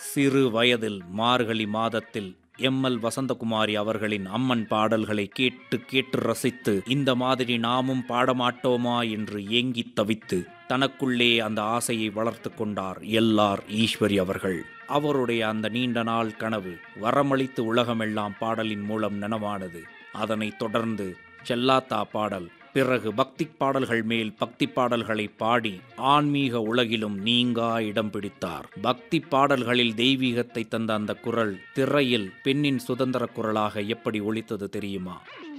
சிறு வயதில் மார்கழி மாதத்தில் எம் எல் வசந்தகுமாரி அவர்களின் அம்மன் பாடல்களை கேட்டு கேட்டு ரசித்து இந்த மாதிரி நாமும் பாடமாட்டோமா என்று ஏங்கித் தவித்து தனக்குள்ளே அந்த ஆசையை வளர்த்து கொண்டார் எல்லார் ஈஸ்வரி அவர்கள் அவருடைய அந்த நீண்ட நாள் கனவு வரமளித்து உலகமெல்லாம் பாடலின் மூலம் நனவானது அதனைத் தொடர்ந்து செல்லாத்தா பாடல் பிறகு பக்தி பாடல்கள் மேல் பக்தி பாடல்களை பாடி ஆன்மீக உலகிலும் நீங்கா இடம் பிடித்தார் பக்தி பாடல்களில் தெய்வீகத்தை தந்த அந்த குரல் திரையில் பெண்ணின் சுதந்திர குரலாக எப்படி ஒலித்தது தெரியுமா